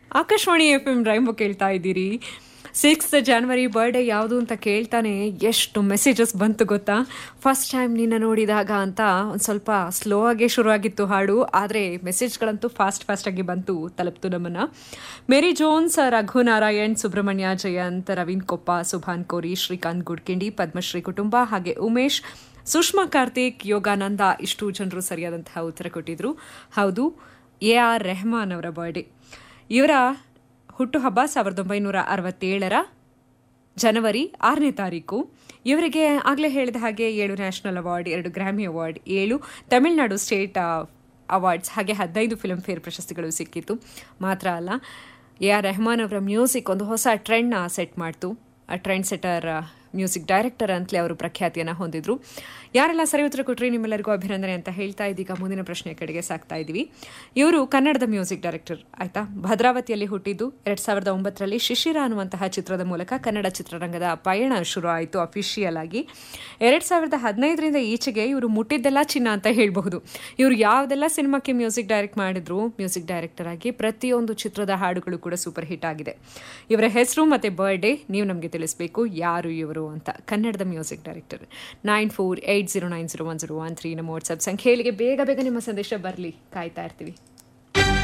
Akashvani F M rainbow ಕೇಳ್ತಾ ಇದ್ದೀರಿ six ಜನವರಿ birthday ಯಾವುದು ಅಂತ ಕೇಳ್ತಾನೆ ಎಷ್ಟು ಮೆಸೇಜಸ್ ಬಂತು ಗೊತ್ತಾ ಫಸ್ಟ್ ಟೈಮ್ ನಿನ್ನ ನೋಡಿದಾಗ ಅಂತ ಒಂದು ಸ್ವಲ್ಪ ಸ್ಲೋ ಆಗೇ ಶುರುವಾಗಿತ್ತು ಹಾಡು ಆದರೆ ಮೆಸೇಜ್ಗಳಂತೂ ಫಾಸ್ಟ್ ಫಾಸ್ಟಾಗಿ ಬಂತು ತಲುಪ್ತು ನಮ್ಮನ್ನು ಮೇರಿ ಜೋನ್ಸ್ ರಘುನಾರಾಯಣ್ ಸುಬ್ರಹ್ಮಣ್ಯ ಜಯಂತ್ ರವೀನ್ ಕೊಪ್ಪ ಸುಭಾನ್ ಕೋರಿ ಶ್ರೀಕಾಂತ್ ಗುಡ್ಕಿಂಡಿ ಪದ್ಮಶ್ರೀ ಕುಟುಂಬ ಹಾಗೆ ಉಮೇಶ್ ಸುಷ್ಮಾ ಕಾರ್ತಿಕ್ ಯೋಗಾನಂದ ಇಷ್ಟು ಜನರು ಸರಿಯಾದಂತಹ ಉತ್ತರ ಕೊಟ್ಟಿದ್ರು ಹೌದು ಎ ಆರ್ ರೆಹಮಾನ್ ಅವರ ಬರ್ಡೇ ಇವರ ಹುಟ್ಟುಹಬ್ಬ ಸಾವಿರದ ಒಂಬೈನೂರ ಅರವತ್ತೇಳರ ಜನವರಿ ಆರನೇ ತಾರೀಕು ಇವರಿಗೆ ಆಗಲೇ ಹೇಳಿದ ಹಾಗೆ ಏಳು ನ್ಯಾಷನಲ್ ಅವಾರ್ಡ್ ಎರಡು ಗ್ರಾಮಿ ಅವಾರ್ಡ್ ಏಳು ತಮಿಳುನಾಡು ಸ್ಟೇಟ್ ಅವಾರ್ಡ್ಸ್ ಹಾಗೆ ಹದಿನೈದು ಫಿಲ್ಮ್ ಫೇರ್ ಪ್ರಶಸ್ತಿಗಳು ಸಿಕ್ಕಿತ್ತು ಮಾತ್ರ ಅಲ್ಲ ಎ ಆರ್ ರೆಹಮಾನ್ ಅವರ ಮ್ಯೂಸಿಕ್ ಒಂದು ಹೊಸ ಟ್ರೆಂಡ್ನ ಸೆಟ್ ಮಾಡ್ತು ಆ ಟ್ರೆಂಡ್ ಸೆಟರ್ ಮ್ಯೂಸಿಕ್ ಡೈರೆಕ್ಟರ್ ಅಂತಲೇ ಅವರು ಪ್ರಖ್ಯಾತಿಯನ್ನು ಹೊಂದಿದ್ರು ಯಾರೆಲ್ಲ ಸರಿ ಉತ್ತರ ಕೊಟ್ಟರೆ ನಿಮ್ಮೆಲ್ಲರಿಗೂ ಅಭಿನಂದನೆ ಅಂತ ಹೇಳ್ತಾ ಇದ್ದೀಗ ಮುಂದಿನ ಪ್ರಶ್ನೆ ಕಡೆಗೆ ಸಾಕ್ತಾ ಇದ್ದೀವಿ ಇವರು ಕನ್ನಡದ ಮ್ಯೂಸಿಕ್ ಡೈರೆಕ್ಟರ್ ಆಯ್ತಾ ಭದ್ರಾವತಿಯಲ್ಲಿ ಹುಟ್ಟಿದ್ದು ಎರಡ್ ಸಾವಿರದ ಒಂಬತ್ತರಲ್ಲಿ ಶಿಶಿರ ಅನ್ನುವಂತಹ ಚಿತ್ರದ ಮೂಲಕ ಕನ್ನಡ ಚಿತ್ರರಂಗದ ಪಯಣ ಶುರು ಆಯಿತು ಅಫಿಷಿಯಲ್ ಆಗಿ ಎರಡ್ ಸಾವಿರದ ಹದಿನೈದರಿಂದ ಈಚೆಗೆ ಇವರು ಮುಟ್ಟಿದ್ದೆಲ್ಲ ಚಿನ್ನ ಅಂತ ಹೇಳಬಹುದು ಇವರು ಯಾವುದೆಲ್ಲ ಸಿನಿಮಾಕ್ಕೆ ಮ್ಯೂಸಿಕ್ ಡೈರೆಕ್ಟ್ ಮಾಡಿದ್ರು ಮ್ಯೂಸಿಕ್ ಡೈರೆಕ್ಟರ್ ಆಗಿ ಪ್ರತಿಯೊಂದು ಚಿತ್ರದ ಹಾಡುಗಳು ಕೂಡ ಸೂಪರ್ ಹಿಟ್ ಆಗಿದೆ ಇವರ ಹೆಸರು ಮತ್ತೆ ಬರ್ಡೇ ನೀವು ನಮಗೆ ತಿಳಿಸಬೇಕು ಯಾರು ಇವರು ಅಂತ ಕನ್ನಡದ music director nine four eight zero nine zero one zero one three ನಮ್ಮ ವಾಟ್ಸಪ್ ಸಂಖ್ಯೆಗಳಿಗೆ ಬೇಗ ಬೇಗ ನಿಮ್ಮ ಸಂದೇಶ ಬರಲಿ ಕಾಯ್ತಾ ಇರ್ತೀವಿ